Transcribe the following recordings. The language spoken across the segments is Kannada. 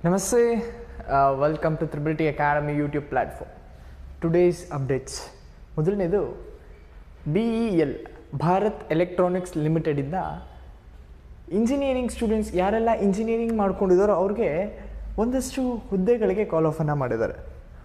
Namaste, uh, welcome to Triple T Academy YouTube platform. Today's updates. ಮೊದಲನೇದು B E L Bharat electronics ಲಿಮಿಟೆಡಿಂದ ಇಂಜಿನಿಯರಿಂಗ್ ಸ್ಟೂಡೆಂಟ್ಸ್ ಯಾರೆಲ್ಲ ಇಂಜಿನಿಯರಿಂಗ್ ಮಾಡ್ಕೊಂಡಿದ್ದಾರೋ ಅವ್ರಿಗೆ ಒಂದಷ್ಟು ಹುದ್ದೆಗಳಿಗೆ ಕಾಲ್ ಆಫನ್ನು ಮಾಡಿದ್ದಾರೆ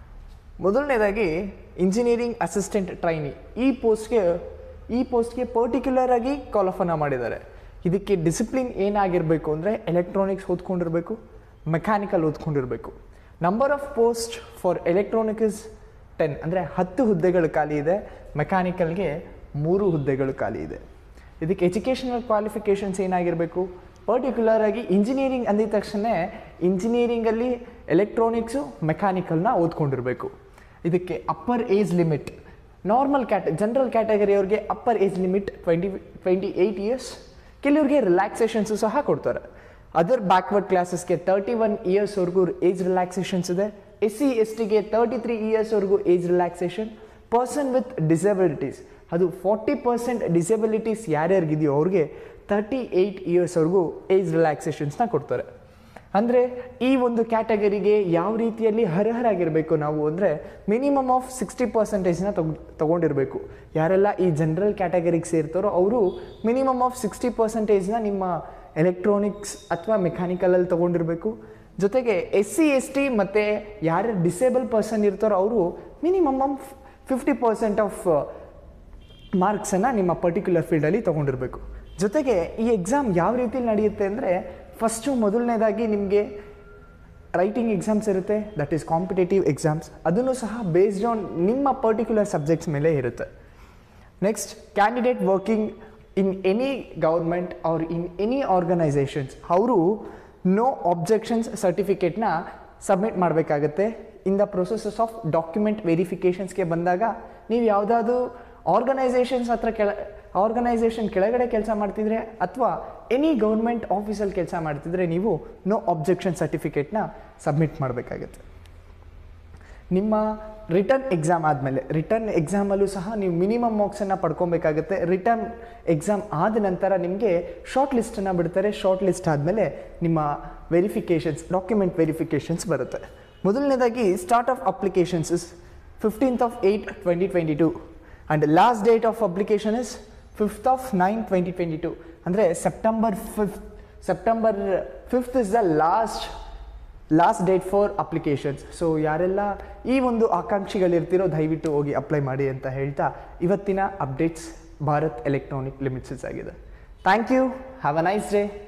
ಮೊದಲನೇದಾಗಿ ಇಂಜಿನಿಯರಿಂಗ್ ಅಸಿಸ್ಟೆಂಟ್ ಟ್ರೈನಿ ಈ ಪೋಸ್ಟ್ಗೆ ಈ ಪೋಸ್ಟ್ಗೆ ಪರ್ಟಿಕ್ಯುಲರ್ ಆಗಿ ಕಾಲ್ ಆಫನ್ನು ಮಾಡಿದ್ದಾರೆ ಇದಕ್ಕೆ ಡಿಸಿಪ್ಲಿನ್ ಏನಾಗಿರಬೇಕು ಅಂದರೆ ಎಲೆಕ್ಟ್ರಾನಿಕ್ಸ್ ಓದ್ಕೊಂಡಿರಬೇಕು ಮೆಕ್ಯಾನಿಕಲ್ ಓದ್ಕೊಂಡಿರಬೇಕು number of post for electronic is ten ಅಂದರೆ ಹತ್ತು ಹುದ್ದೆಗಳು ಖಾಲಿ ಇದೆ ಮೆಕ್ಯಾನಿಕಲ್ಗೆ ಮೂರು ಹುದ್ದೆಗಳು ಖಾಲಿ ಇದೆ ಇದಕ್ಕೆ ಎಜುಕೇಷನಲ್ ಕ್ವಾಲಿಫಿಕೇಷನ್ಸ್ ಏನಾಗಿರಬೇಕು ಪರ್ಟಿಕ್ಯುಲರ್ ಆಗಿ ಇಂಜಿನಿಯರಿಂಗ್ ಅಂದಿದ ತಕ್ಷಣ ಇಂಜಿನಿಯರಿಂಗಲ್ಲಿ ಎಲೆಕ್ಟ್ರಾನಿಕ್ಸು ಮೆಕ್ಯಾನಿಕಲ್ನ ಓದ್ಕೊಂಡಿರಬೇಕು ಇದಕ್ಕೆ upper age limit normal cat general ಕ್ಯಾಟಗರಿಯವ್ರಿಗೆ upper age limit twenty twenty eight years ಕೆಲವ್ರಿಗೆ ರಿಲ್ಯಾಕ್ಸೇಷನ್ಸು ಸಹ ಕೊಡ್ತಾರೆ ಅದರ್ ಬ್ಯಾಕ್ವರ್ಡ್ ಕ್ಲಾಸಸ್ಗೆ ತರ್ಟಿ ಒನ್ ಇಯರ್ಸ್ವರೆಗೂ ಏಜ್ ರಿಲ್ಯಾಕ್ಸೇಷನ್ಸ್ ಇದೆ ಎಸ್ ಸಿ ಎಸ್ ಟಿಗೆ ತರ್ಟಿ ತ್ರೀ ಇಯರ್ಸ್ವರೆಗೂ age relaxation person with disabilities ಅದು ಫಾರ್ಟಿ ಪರ್ಸೆಂಟ್ ಡಿಸಬಿಲಿಟೀಸ್ ಯಾರ್ಯಾರಿಗಿದೆಯೋ ಅವ್ರಿಗೆ ತರ್ಟಿ ಏಯ್ಟ್ ಇಯರ್ಸ್ವರೆಗೂ ಏಜ್ ರಿಲ್ಯಾಕ್ಸೇಷನ್ಸ್ನ ಕೊಡ್ತಾರೆ ಅಂದರೆ ಈ ಒಂದು ಕ್ಯಾಟಗರಿಗೆ ಯಾವ ರೀತಿಯಲ್ಲಿ ಅರ್ಹರಾಗಿರಬೇಕು ನಾವು ಅಂದರೆ ಮಿನಿಮಮ್ ಆಫ್ ಸಿಕ್ಸ್ಟಿ ಪರ್ಸೆಂಟೇಜ್ನ ತಗೊ ತೊಗೊಂಡಿರಬೇಕು ಯಾರೆಲ್ಲ ಈ ಜನರಲ್ ಕ್ಯಾಟಗರಿಗೆ ಸೇರ್ತಾರೋ ಅವರು ಮಿನಿಮಮ್ ಆಫ್ ಸಿಕ್ಸ್ಟಿ ಪರ್ಸೆಂಟೇಜ್ನ ನಿಮ್ಮ ಎಲೆಕ್ಟ್ರಾನಿಕ್ಸ್ ಅಥವಾ ಮೆಕ್ಯಾನಿಕಲಲ್ಲಿ ತೊಗೊಂಡಿರಬೇಕು ಜೊತೆಗೆ ಎಸ್ ಸಿ ಎಸ್ ಟಿ ಮತ್ತು ಯಾರು ಡಿಸೇಬಲ್ ಪರ್ಸನ್ ಇರ್ತಾರೋ ಅವರು minimum of fifty percent of ಮಾರ್ಕ್ಸನ್ನು ನಿಮ್ಮ ಪರ್ಟಿಕ್ಯುಲರ್ ಫೀಲ್ಡಲ್ಲಿ ತೊಗೊಂಡಿರಬೇಕು ಜೊತೆಗೆ ಈ ಎಕ್ಸಾಮ್ ಯಾವ ರೀತಿ ನಡೆಯುತ್ತೆ ಅಂದರೆ ಫಸ್ಟು ಮೊದಲನೇದಾಗಿ ನಿಮಗೆ ರೈಟಿಂಗ್ ಎಕ್ಸಾಮ್ಸ್ ಇರುತ್ತೆ ದಟ್ ಈಸ್ ಕಾಂಪಿಟೇಟಿವ್ ಎಕ್ಸಾಮ್ಸ್ ಅದನ್ನು ಸಹ ಬೇಸ್ಡ್ ಆನ್ ನಿಮ್ಮ ಪರ್ಟಿಕ್ಯುಲರ್ ಸಬ್ಜೆಕ್ಟ್ಸ್ ಮೇಲೆ ಇರುತ್ತೆ next candidate working in any government or in any organisations ಅವರು ನೋ ಅಬ್ಜೆಕ್ಷನ್ಸ್ ಸರ್ಟಿಫಿಕೇಟ್ನ ಸಬ್ಮಿಟ್ ಮಾಡಬೇಕಾಗತ್ತೆ in the processes of document ವೆರಿಫಿಕೇಷನ್ಸ್ಗೆ ಬಂದಾಗ ನೀವು ಯಾವುದಾದ್ರು ಆರ್ಗನೈಸೇಷನ್ಸ್ ಹತ್ರ ಕೆಳ ಆರ್ಗನೈಸೇಷನ್ ಕೆಳಗಡೆ ಕೆಲಸ ಮಾಡ್ತಿದ್ರೆ ಅಥವಾ ಎನಿ ಗೌರ್ಮೆಂಟ್ ಆಫೀಸಲ್ಲಿ ಕೆಲಸ ಮಾಡ್ತಿದ್ರೆ ನೀವು ನೋ ಅಬ್ಜೆಕ್ಷನ್ ಸರ್ಟಿಫಿಕೇಟ್ನ ಸಬ್ಮಿಟ್ ಮಾಡಬೇಕಾಗತ್ತೆ ನಿಮ್ಮ ರಿಟರ್ನ್ ಎಕ್ಸಾಮ್ ಆದಮೇಲೆ ರಿಟರ್ನ್ ಎಕ್ಸಾಮಲ್ಲೂ ಸಹ ನೀವು ಮಿನಿಮಮ್ ಮಾರ್ಕ್ಸನ್ನು ಪಡ್ಕೊಬೇಕಾಗುತ್ತೆ ರಿಟರ್ನ್ ಎಕ್ಸಾಮ್ ಆದ ನಂತರ ನಿಮಗೆ ಶಾರ್ಟ್ ಲಿಸ್ಟನ್ನು ಬಿಡ್ತಾರೆ ಶಾರ್ಟ್ ಲಿಸ್ಟ್ ಆದಮೇಲೆ ನಿಮ್ಮ ವೆರಿಫಿಕೇಷನ್ಸ್ ಡಾಕ್ಯುಮೆಂಟ್ ವೆರಿಫಿಕೇಷನ್ಸ್ ಬರುತ್ತೆ ಮೊದಲನೇದಾಗಿ start of applications is fifteenth of eight twenty twenty two and last date of application is fifth of nine twenty twenty two ಅಂದರೆ September fifth September fifth is the last last date for applications so ಯಾರೆಲ್ಲ ಈ ಒಂದು ಆಕಾಂಕ್ಷಿಗಳಿರ್ತಿರೋ ದಯವಿಟ್ಟು ಹೋಗಿ ಅಪ್ಲೈ ಮಾಡಿ ಅಂತ ಹೇಳ್ತಾ ಇವತ್ತಿನ ಅಪ್ಡೇಟ್ಸ್ ಭಾರತ್ ಎಲೆಕ್ಟ್ರಾನಿಕ್ ಲಿಮಿಟ್ಸಸ್ ಆಗಿದೆ thank you have a nice day